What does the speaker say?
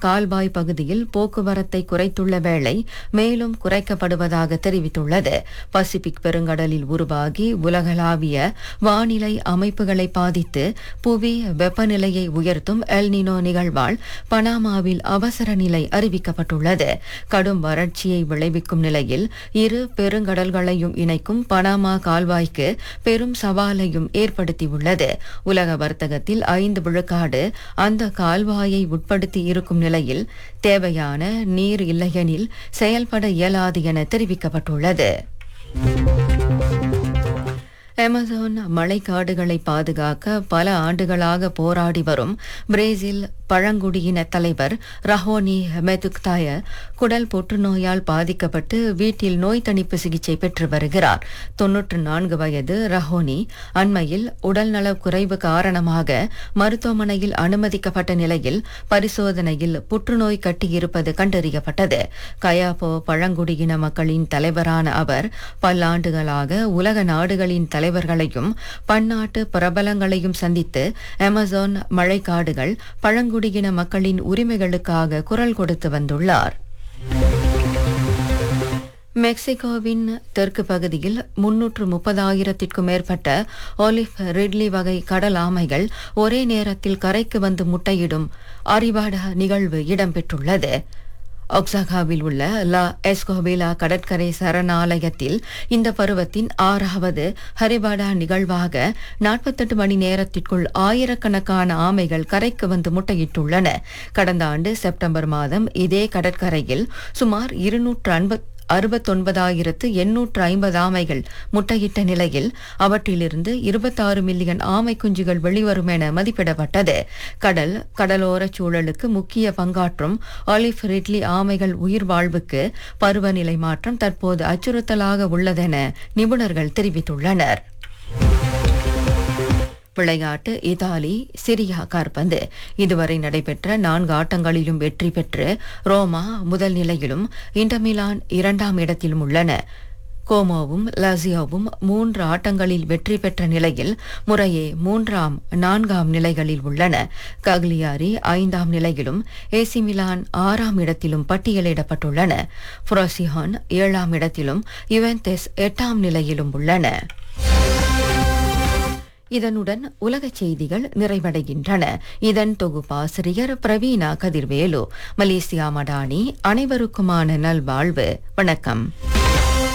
கால்வாய் பகுதியில் போக்குவரத்தை குறைத்துள்ள வேளை மேலும் குறைக்கப்படுவதாக தெரிவித்துள்ளது பசிபிக் பெருங்கடலில் உருவாகி உலகளாவிய வானிலை அமைப்புகளை பாதித்து புவி வெப்பநிலையை உயர்த்தும் எல்னினோ நிகழ்வால் பனாமாவில் அவசர நிலை அறிவிக்கப்பட்டுள்ளது கடும் வறட்சியை விளைவிக்கும் நிலையில் இரு பெருங்கடல்களையும் இணைக்கும் பனாமா கால்வாய்க்கு பெரும் சவாலையும் ஏற்படுத்தியுள்ளது உலக வர்த்தகத்தில் ஐந்து விழுக்காடு அந்த கால்வாயை உட்படுத்தி இருக்கும் நிலையில் தேவையான நீர் இல்லையெனில் செயல்பட இயலாது என தெரிவிக்கப்பட்டுள்ளது அமேசான் மழைக்காடுகளை பாதுகாக்க பல ஆண்டுகளாக போராடி வரும் பிரேசில் பழங்குடியின தலைவர் ரஹோனி மெதுக்தாய குடல் புற்றுநோயால் பாதிக்கப்பட்டு வீட்டில் நோய் தணிப்பு சிகிச்சை பெற்று வருகிறார் தொன்னூற்று நான்கு வயது ரஹோனி அண்மையில் உடல்நலக் குறைவு காரணமாக மருத்துவமனையில் அனுமதிக்கப்பட்ட நிலையில் பரிசோதனையில் புற்றுநோய் கட்டியிருப்பது கண்டறியப்பட்டது கயாபோ பழங்குடியின மக்களின் தலைவரான அவர் பல்லாண்டுகளாக உலக நாடுகளின் தலைவர்களையும் பன்னாட்டு பிரபலங்களையும் சந்தித்து அமேசான் மழைக்காடுகள் பழங்குடியின மக்களின் உரிமைகளுக்காக குரல் கொடுத்து வந்துள்ளார் மெக்சிகோவின் தெற்கு பகுதியில் முன்னூற்று முப்பதாயிரத்திற்கும் மேற்பட்ட ஒலிவ் ரிட்லி வகை கடல் ஆமைகள் ஒரே நேரத்தில் கரைக்கு வந்து முட்டையிடும் அரிவாட நிகழ்வு இடம்பெற்றுள்ளது ஒக்சாகாவில் உள்ள லா எஸ்கோபிலா கடற்கரை சரணாலயத்தில் இந்த பருவத்தின் ஆறாவது ஹரிபாடா நிகழ்வாக நாற்பத்தெட்டு மணி நேரத்திற்குள் ஆயிரக்கணக்கான ஆமைகள் கரைக்கு வந்து முட்டையிட்டுள்ளன கடந்த ஆண்டு செப்டம்பர் மாதம் இதே கடற்கரையில் சுமார் இருநூற்று அன்பத் அறுபத்தொன்பதாயிரத்து எண்ணூற்று ஐம்பது ஆமைகள் முட்டையிட்ட நிலையில் அவற்றிலிருந்து இருபத்தாறு மில்லியன் ஆமை குஞ்சுகள் வெளிவரும் என மதிப்பிடப்பட்டது கடல் கடலோரச் சூழலுக்கு முக்கிய பங்காற்றும் ஆலிஃப் ரிட்லி ஆமைகள் உயிர் வாழ்வுக்கு பருவநிலை மாற்றம் தற்போது அச்சுறுத்தலாக உள்ளதென நிபுணர்கள் தெரிவித்துள்ளனர் விளையாட்டு இத்தாலி சிரியா காற்பந்து இதுவரை நடைபெற்ற நான்கு ஆட்டங்களிலும் வெற்றி பெற்று ரோமா முதல் நிலையிலும் இன்டர்மிலான் இரண்டாம் இடத்திலும் உள்ளன கோமோவும் லாசியோவும் மூன்று ஆட்டங்களில் வெற்றி பெற்ற நிலையில் முறையே மூன்றாம் நான்காம் நிலைகளில் உள்ளன கக்லியாரி ஐந்தாம் நிலையிலும் ஏசி மிலான் ஆறாம் இடத்திலும் பட்டியலிடப்பட்டுள்ளன புரோசிஹான் ஏழாம் இடத்திலும் யுவென்டெஸ் எட்டாம் நிலையிலும் உள்ளன இதனுடன் உலகச் செய்திகள் நிறைவடைகின்றன இதன் தொகுப்பாசிரியர் பிரவீணா கதிர்வேலு மலேசியா மடானி அனைவருக்குமான நல்வாழ்வு வணக்கம்